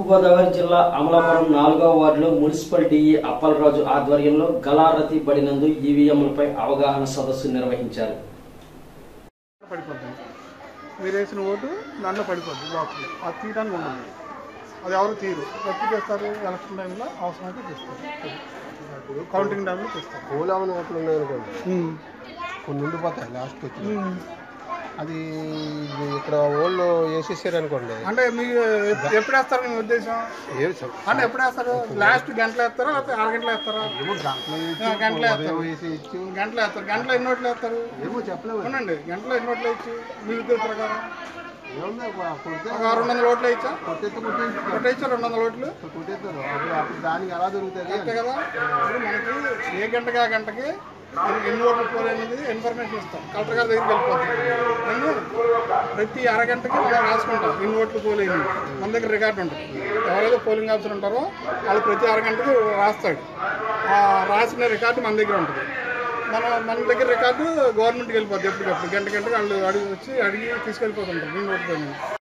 తూర్పుగోదావరి జిల్లా అమలాపురం నాలుగవ వార్డులో మున్సిపల్ డిఈ అప్పలరాజు ఆధ్వర్యంలో గలారతి బడినందు ఈవీఎంలపై అవగాహన సదస్సు నిర్వహించారు పడిపోద్ది మీరు వేసిన ఓటు దాంట్లో పడిపోద్ది బాక్స్లో అది తీయడానికి ఉండదు అది ఎవరు తీరు ఎప్పుడు చేస్తారు ఎలక్షన్ టైంలో అవసరమైతే తీస్తారు కౌంటింగ్ టైంలో తీస్తారు ఓలామని ఓట్లు ఉన్నాయనుకోండి కొన్ని ఉండిపోతాయి లాస్ట్కి వచ్చి అది ఇది ఇక్కడ ఓళ్ళు వేసేసారు అనుకోండి అంటే మీరు ఎప్- ఎప్పుడు వేస్తారు మీ ఉద్దేశం ఏమి చెప్ అంటే ఎప్పుడు వేస్తారు లాస్ట్ గంటలు వేస్తారా లేకపోతే అరగంటలు వేస్తారా ఏమో గంటలు ఆ, గంటలు వేస్తారు వేసి ఇచ్చి గంటలు వేస్తారు గంటలో ఎన్ని ఓట్లు వేస్తారు ఏమో చెప్పలేము అవునండి గంటలో ఎన్ని ఓట్లు వేయచ్చు మీ ఉద్యోగ ప్రకారం ఏముంది కొడితే ఒక రెండు వందల ఓట్లు వేయచ్చా కొట్టేస్తే కొట్టేసి కొట్టేయచ్చా రెండు వందల ఓట్లు కొట్టేస్తారు అప్పుడు అప్పుడు దానికి ఎలా దొరుకుతుంది అంతే కదా ఇప్పుడు మనకి ఏ గంటకి ఆ గంటకి ఎన్ని- ఎన్ని ఓట్లు పోల్ అనేది ఇన్ఫర్మేషన్ ఇస్తాం కలెక్టర్ గారి దగ్గరికి వెళ్ళిపోతాం అన్నీ ప్రతి అరగంటకి మనం రాసుకుంటాం ఎన్ని ఓట్లు పోలేని మన దగ్గర రికార్డు ఉంటుంది ఎవరైతే పోలింగ్ ఆఫీసర్ ఉంటారో వాళ్ళు ప్రతి అరగంటకి రాస్తాడు ఆ రాసిన రికార్డు మన దగ్గర ఉంటుంది మన మన దగ్గర రికార్డు గవర్నమెంట్కి వెళ్ళిపోద్ది ఎప్పటికప్పుడు గంట గంటకి వాళ్ళు అడిగి వచ్చి అడిగి తీసుకెళ్ళిపోతుంటారు ఎన్ని ఓట్లు పోయినాయి